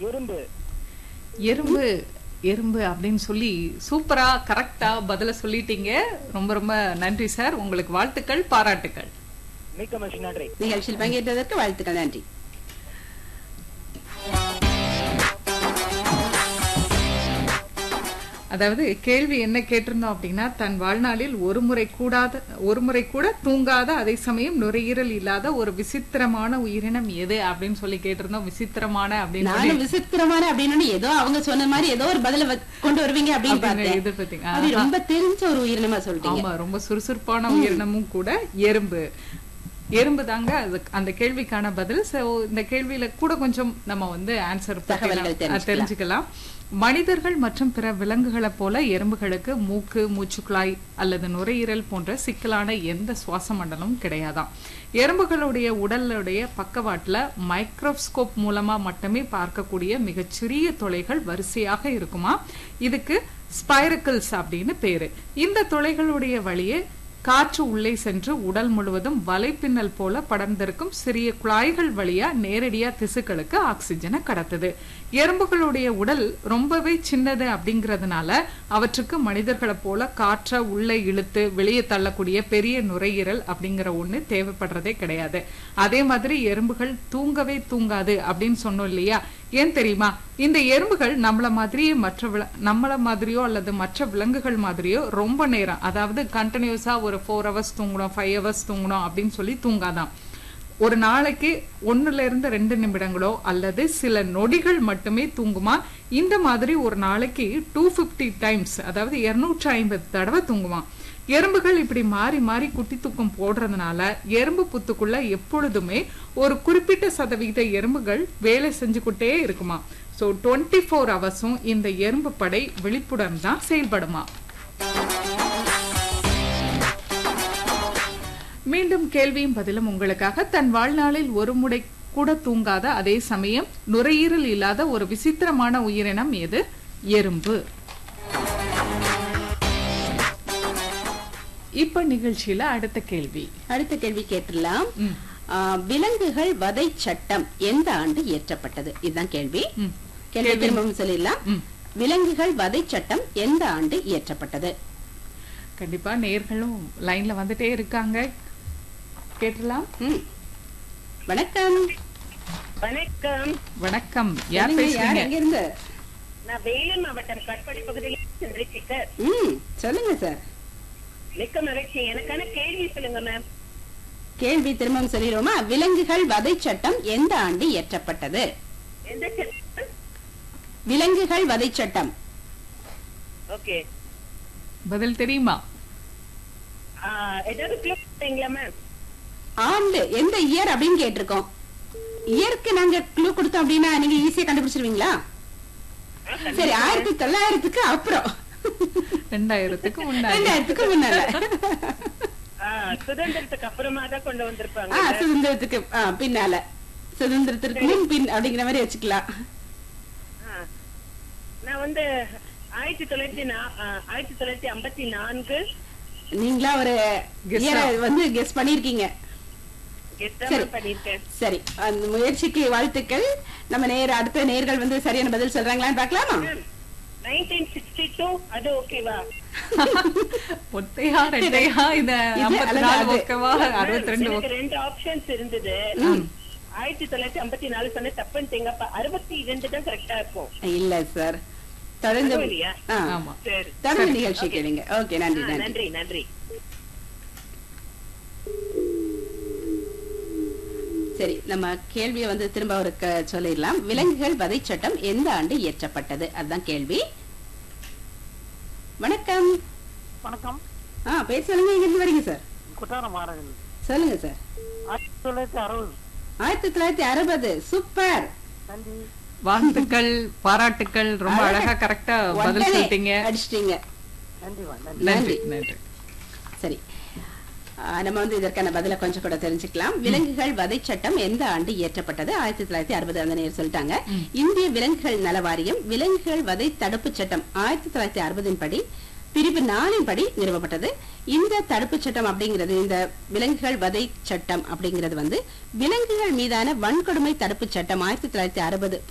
எறும்பு எறும்பு எறும்பு அப்படின்னு சொல்லி சூப்பரா கரெக்டா பதில சொல்லிட்டீங்க ரொம்ப ரொம்ப நன்றி சார் உங்களுக்கு வாழ்த்துக்கள் பாராட்டுக்கள் மிக்க மகிழ்ச்சி நன்றி நிகழ்ச்சியில் பங்கேற்றதற்கு வாழ்த்துக்கள் நன்றி அதாவது கேள்வி என்ன கேட்டிருந்தோம் அப்படின்னா தன் வாழ்நாளில் ஒரு முறை கூடாத ஒரு முறை கூட தூங்காத அதே சமயம் நுரையீரல் இல்லாத ஒரு விசித்திரமான உயிரினம் எது அப்படின்னு சொல்லி கேட்டிருந்தோம் விசித்திரமான அப்படின்னு சொல்லி நானும் விசித்திரமான அப்படின்னு ஏதோ அவங்க சொன்ன மாதிரி ஏதோ ஒரு பதில வ- கொண்டு வருவீங்க அப்படின்னு அப்படின்னு பார்த்தேன் எதிர்பார்த்தீங்க. அது ரொம்ப தெரிஞ்ச ஒரு உயிரினமா சொல்லிட்டீங்க ஆமா ரொம்ப சுறுசுறுப்பான உயிரினமும் கூட எறும்பு எறும்பு தாங்க அது அந்த கேள்விக்கான பதில் சோ இந்த கேள்வியில கூட கொஞ்சம் நம்ம வந்து ஆன்சர் தகவல்கள் தெரிஞ்சுக்கலாம். தெரிஞ்சுக்கலாம் மனிதர்கள் மற்றும் பிற விலங்குகளைப் போல எறும்புகளுக்கு மூக்கு மூச்சுக்குழாய் அல்லது நுரையீரல் போன்ற சிக்கலான எந்த சுவாச மண்டலமும் கிடையாதாம் எறும்புகளுடைய உடலுடைய பக்கவாட்டுல மைக்ரோஸ்கோப் மூலமா மட்டுமே பார்க்கக்கூடிய மிகச்சிறிய துளைகள் வரிசையாக இருக்குமா இதுக்கு ஸ்பைரக்கிள்ஸ் அப்படின்னு பேரு இந்த துளைகளுடைய வழியே காற்று உள்ளே சென்று உடல் முழுவதும் வலைப்பின்னல் போல படர்ந்திருக்கும் சிறிய குழாய்கள் வழியா நேரடியா திசுக்களுக்கு ஆக்சிஜனை கடத்துது எறும்புகளுடைய உடல் ரொம்பவே சின்னது அப்படிங்கறதுனால அவற்றுக்கு மனிதர்களைப் போல காற்றை உள்ளே இழுத்து வெளியே தள்ளக்கூடிய பெரிய நுரையீரல் அப்படிங்கிற ஒண்ணு தேவைப்படுறதே கிடையாது அதே மாதிரி எறும்புகள் தூங்கவே தூங்காது அப்படின்னு சொன்னோம் இல்லையா ஏன் தெரியுமா இந்த எறும்புகள் நம்மள மாதிரியே மற்ற வில- நம்மள மாதிரியோ அல்லது மற்ற விலங்குகள் மாதிரியோ ரொம்ப நேரம் அதாவது கண்டினியூஸா ஒரு ஃபோர் ஹவர்ஸ் தூங்கணும் ஃபைவ் ஹவர்ஸ் தூங்கணும் அப்படின்னு சொல்லி தூங்காதான் ஒரு நாளைக்கு ஒண்ணுல இருந்து ரெண்டு நிமிடங்களோ அல்லது சில நொடிகள் மட்டுமே தூங்குமா இந்த மாதிரி ஒரு நாளைக்கு டூ பிப்டி டைம்ஸ் அதாவது 250 ஐம்பது தடவை தூங்குமா எறும்புகள் இப்படி மாறி மாறி குட்டி தூக்கம் போடுறதுனால எறும்பு புத்துக்குள்ள எப்பொழுதுமே ஒரு குறிப்பிட்ட சதவிகித எறும்புகள் வேலை செஞ்சுக்கிட்டே இருக்குமா சோ டுவெண்ட்டி ஃபோர் ஹவர்ஸும் இந்த எறும்பு படை விழிப்புடன் தான் செயல்படுமா மீண்டும் கேள்வியும் பதிலும் உங்களுக்காக தன் வாழ்நாளில் ஒரு முறை கூட தூங்காத அதே சமயம் நுரையீரல் இல்லாத ஒரு விசித்திரமான உயிரினம் எது எறும்பு இப்ப நிகழ்ச்சியில அடுத்த கேள்வி அடுத்த கேள்வி கேட்டுடலாம் ம். ஆ, விலங்குகள் வதை சட்டம் எந்த ஆண்டு இயற்றப்பட்டது இதுதான் கேள்வி ம். கேள்வி திரும்பவும் சொல்லிடலாம் ம். விலங்குகள் வதை சட்டம் எந்த ஆண்டு இயற்றப்பட்டது கண்டிப்பா நேர்களும் லைன்ல வந்துட்டே இருக்காங்க கேட்டலாம் ம். வணக்கம் வணக்கம் வணக்கம் யார் சொல்லுங்க, யார் பேசுறீங்க எங்க இருந்து நான் வேலூர் மாவட்டம் கட்பாடி பகுதியில் சந்திரசேகர் ம் சொல்லுங்க சார் மிக்க மகிழ்ச்சி எனக்கான கேள்வி சொல்லுங்க மேம் கேள்வி திரும்பவும் சொல்லிடுவோமா விலங்குகள் வதை சட்டம் எந்த ஆண்டு இயற்றப்பட்டது எந்த சட்டம் விலங்குகள் வதை சட்டம் ஓகே பதில் தெரியுமா ஏதாவது க்ளூ பண்ணுங்களா மேம் ஆண்டு எந்த இயர் அப்படின்னு கேட்டிருக்கோம் இயருக்கு நாங்க க்ளூ கொடுத்தோம் அப்படின்னா நீங்க ஈஸியா கண்டுபிடிச்சிருவீங்களா சரி ஆயிரத்தி தொள்ளாயிரத்துக்கு அப்புறம் ரெண்டாயிரத்துக்கு முன்னாடி ரெண்டாயிரத்துக்கு முன்னால சுதந்திரத்துக்கு அப்புறமா தான் கொண்டு ஆ, வந்திருப்பாங்க சுதந்திரத்துக்கு ஆ, பின்னால சுதந்திரத்திற்கு முன் பின் அப்படிங்கிற மாதிரி வச்சுக்கலாம் ஆ. நான் வந்து ஆயிரத்தி தொள்ளாயிரத்தி நா- ஆ, ஆயிரத்தி தொள்ளாயிரத்தி ஐம்பத்தி நான்கு நீங்களா ஒரு Guess year ஆ. வந்து கெஸ் பண்ணிருக்கீங்க கெஸ்டா சரி. பண்ணிருக்கேன் சரி அந்த முயற்சிக்கு வாழ்த்துக்கள் நம்ம நேர் அடுத்த நேர்கள் வந்து சரியான பதில் சொல்றாங்களான்னு பார்க்கலாமா நைன்டீன் சிக்ஸ்டி டூ அது ஓகேவா ஒத்தையா ரெட்டையா இந்த இது ஐம்பத்தி அல்லது நாலு அது. ஓகேவா அறுபத்தி ரெண்டு எனக்கு ரெண்டு ஆப்ஷன்ஸ் இருந்தது ஆயிரத்தி தொள்ளாயிரத்தி ஐம்பத்தி நாலு சொன்ன தப்புன்னு அப்ப அறுபத்தி இரண்டு தான் கரெக்டா இருக்கும் இல்ல சார் தொடர்ந்து அதுவும் இல்லையா? ஆ. ஆமா சரி தொடர்ந்து நிகழ்ச்சி கேளுங்க ஓகே நன்றி ஆ, நன்றி நன்றி நன்றி சரி நம்ம கேள்வியை வந்து திரும்ப ஒரு க- சொல்லிடலாம் விலங்குகள் வதை சட்டம் எந்த ஆண்டு இயற்றப்பட்டது அதுதான் கேள்வி வணக்கம் வணக்கம் ஆ பேர் சொல்லுங்க எங்க இருந்து வரீங்க சார் குட்டாரம் மாறன் சொல்லுங்க சார் ஆயிரத்தி தொள்ளாயிரத்தி அறுபது ஆயிரத்தி தொள்ளாயிரத்தி அறுபது சூப்பர் நன்றி வாழ்த்துக்கள் பாராட்டுக்கள் ரொம்ப அழகா கரெக்டா பதில் உடனே சொல்லிட்டீங்க அடிச்சிட்டீங்க நன்றிமா நன்றி நன்றி நன்றி சரி ஆ, நம்ம வந்து இதற்கான பதில கொஞ்சம் கூட தெரிஞ்சுக்கலாம் விலங்குகள் வதை சட்டம் எந்த ஆண்டு இயற்றப்பட்டது ஆயிரத்தி தொள்ளாயிரத்தி அறுபது அந்த நேரம் சொல்லிட்டாங்க இந்திய விலங்குகள் நல வாரியம் விலங்குகள் வதை தடுப்பு சட்டம் ஆயிரத்தி தொள்ளாயிரத்தி அறுபதின் படி பிரிவு நாலின் படி நிறுவப்பட்டது இந்த தடுப்பு சட்டம் அப்படிங்கிறது இந்த விலங்குகள் வதை சட்டம் அப்படிங்கிறது வந்து விலங்குகள் மீதான வன்கொடுமை தடுப்பு சட்டம் ஆயிரத்தி தொள்ளாயிரத்தி அறுபது